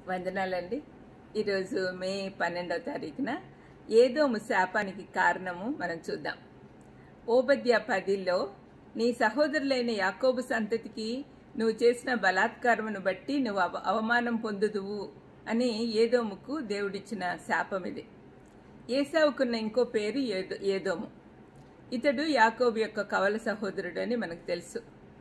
వందనాలండి ఈరోజు మే పన్నెండవ తారీఖున ఏదో శాపానికి కారణము మనం చూద్దాం ఓబద్య పదిలో నీ సహోదరులైన యాకోబు సంతతికి నువ్వు చేసిన బలాత్కారమును బట్టి నువ్వు అవ అవమానం పొందుదువు అని ఏదోముకు దేవుడిచ్చిన శాపం ఇది ఏసావుకున్న ఇంకో పేరు ఏదో ఏదోము ఇతడు యాకోబు యొక్క కవల సహోదరుడు అని మనకు తెలుసు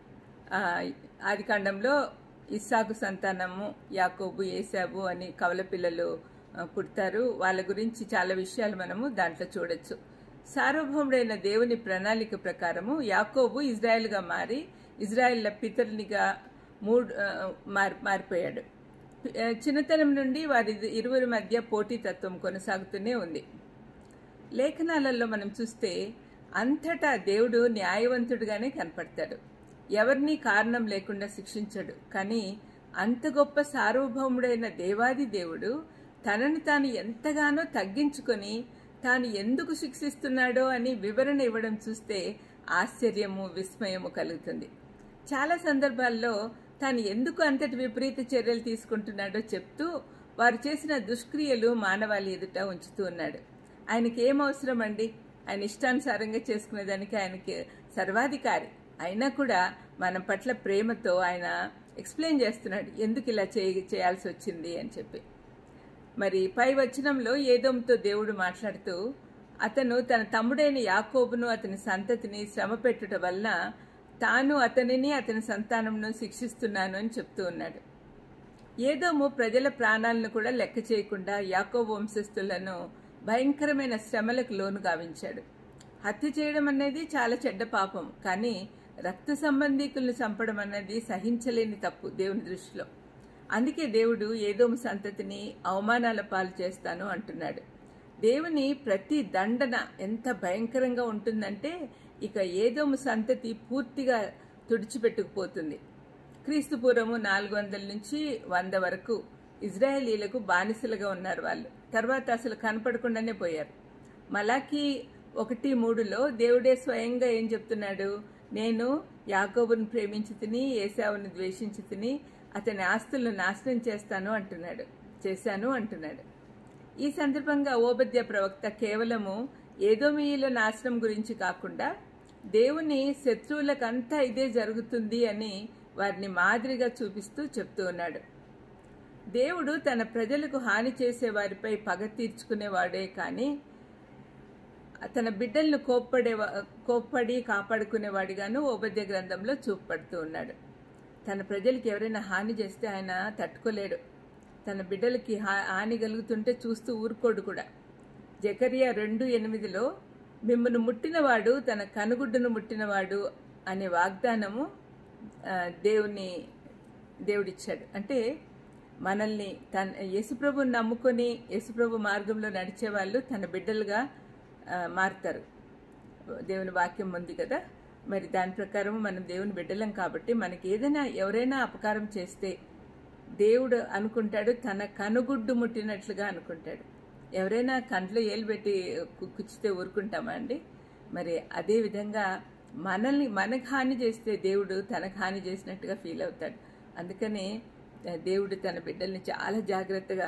ఆది కాండంలో ఇస్సాకు సంతానము యాకోబు ఏసాబు అని కవల పిల్లలు ఆ, పుడతారు వాళ్ళ గురించి చాలా విషయాలు మనము దాంట్లో చూడొచ్చు సార్వభౌముడైన దేవుని ప్రణాళిక ప్రకారము యాకోబు ఇజ్రాయెల్గా మారి ఇజ్రాయెల్ల పితరునిగా మూడు ఆ, మారి మారిపోయాడు ఆ, చిన్నతనం నుండి వారి ఇరువురి మధ్య పోటీతత్వం కొనసాగుతూనే ఉంది లేఖనాలలో మనం చూస్తే అంతటా దేవుడు న్యాయవంతుడిగానే కనపడతాడు ఎవరినీ కారణం లేకుండా శిక్షించడు కానీ అంత గొప్ప సార్వభౌముడైన దేవాది దేవుడు తనను తాను ఎంతగానో తగ్గించుకొని తాను ఎందుకు శిక్షిస్తున్నాడో అని వివరణ ఇవ్వడం చూస్తే ఆశ్చర్యము విస్మయము కలుగుతుంది చాలా సందర్భాల్లో తాను ఎందుకు అంతటి విపరీత చర్యలు తీసుకుంటున్నాడో చెప్తూ వారు చేసిన దుష్క్రియలు మానవాళి ఎదుట ఉంచుతూ ఉన్నాడు ఆయనకి ఏం అవసరం అండి ఆయన ఇష్టానుసారంగా చేసుకునేదానికి ఆయనకి సర్వాధికారి అయినా కూడా మన పట్ల ప్రేమతో ఆయన ఎక్స్ప్లెయిన్ చేస్తున్నాడు ఎందుకు ఇలా చేయ చేయాల్సి వచ్చింది అని చెప్పి మరి పై వచనంలో ఏదోముతో దేవుడు మాట్లాడుతూ అతను తన తమ్ముడైన యాకోబును అతని సంతతిని శ్రమ పెట్టుట వలన తాను అతనిని అతని సంతానంను శిక్షిస్తున్నాను అని చెప్తూ ఉన్నాడు ఏదోము ప్రజల ప్రాణాలను కూడా లెక్క చేయకుండా యాకోబు వంశస్థులను భయంకరమైన శ్రమలకు లోను గావించాడు హత్య చేయడం అనేది చాలా చెడ్డ పాపం కానీ రక్త సంబంధీకులను చంపడం అన్నది సహించలేని తప్పు దేవుని దృష్టిలో అందుకే దేవుడు ఏదోము సంతతిని అవమానాల పాలు చేస్తాను అంటున్నాడు దేవుని ప్రతి దండన ఎంత భయంకరంగా ఉంటుందంటే ఇక ఏదోము సంతతి పూర్తిగా తుడిచిపెట్టుకుపోతుంది క్రీస్తు పూర్వము నాలుగు వందల నుంచి వంద వరకు ఇజ్రాయేలీలకు బానిసలుగా ఉన్నారు వాళ్ళు తర్వాత అసలు కనపడకుండానే పోయారు మలాకి ఒకటి మూడులో దేవుడే స్వయంగా ఏం చెప్తున్నాడు నేను యాకోబుని ప్రేమించి తిని ఏసావుని ద్వేషించి తిని అతని ఆస్తులను నాశనం చేస్తాను అంటున్నాడు చేశాను అంటున్నాడు ఈ సందర్భంగా ఓబద్య ప్రవక్త కేవలము ఏదోమీయుల నాశనం గురించి కాకుండా దేవుని శత్రువులకంతా ఇదే జరుగుతుంది అని వారిని మాదిరిగా చూపిస్తూ చెప్తూ ఉన్నాడు దేవుడు తన ప్రజలకు హాని చేసే వారిపై పగ తీర్చుకునేవాడే కానీ తన బిడ్డలను కోప్పడే కోప్పడి కాపాడుకునేవాడిగాను ఓబద్య గ్రంథంలో చూపడుతూ ఉన్నాడు తన ప్రజలకి ఎవరైనా హాని చేస్తే ఆయన తట్టుకోలేడు తన బిడ్డలకి హాని కలుగుతుంటే చూస్తూ ఊరుకోడు కూడా జకరియా రెండు ఎనిమిదిలో మిమ్మల్ని ముట్టినవాడు తన కనుగుడ్డును ముట్టినవాడు అనే వాగ్దానము దేవుని దేవుడిచ్చాడు అంటే మనల్ని తన యేసుప్రభుని నమ్ముకొని యేసుప్రభు మార్గంలో నడిచే వాళ్ళు తన బిడ్డలుగా మారుతారు దేవుని వాక్యం ఉంది కదా మరి దాని ప్రకారం మనం దేవుని బిడ్డలం కాబట్టి మనకి ఏదైనా ఎవరైనా అపకారం చేస్తే దేవుడు అనుకుంటాడు తన కనుగుడ్డు ముట్టినట్లుగా అనుకుంటాడు ఎవరైనా కంట్లో ఏలు పెట్టి కుచ్చితే ఊరుకుంటామా అండి మరి అదే విధంగా మనల్ని మనకు హాని చేస్తే దేవుడు తనకు హాని చేసినట్టుగా ఫీల్ అవుతాడు అందుకనే దేవుడు తన బిడ్డల్ని చాలా జాగ్రత్తగా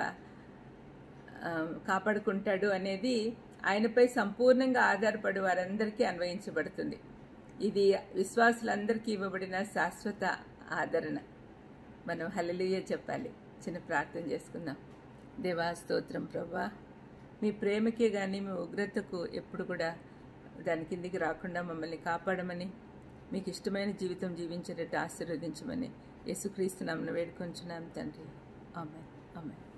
కాపాడుకుంటాడు అనేది ఆయనపై సంపూర్ణంగా ఆధారపడి వారందరికీ అన్వయించబడుతుంది ఇది విశ్వాసులందరికీ ఇవ్వబడిన శాశ్వత ఆదరణ మనం హలలుయ చెప్పాలి చిన్న ప్రార్థన చేసుకుందాం దేవా స్తోత్రం ప్రభా మీ ప్రేమకే కానీ మీ ఉగ్రతకు ఎప్పుడు కూడా దాని కిందికి రాకుండా మమ్మల్ని కాపాడమని మీకు ఇష్టమైన జీవితం జీవించేటట్టు ఆశీర్వదించమని యేసుక్రీస్తు నమ్మను వేడుకొంచున్నాం తండ్రి ఆమె ఆమె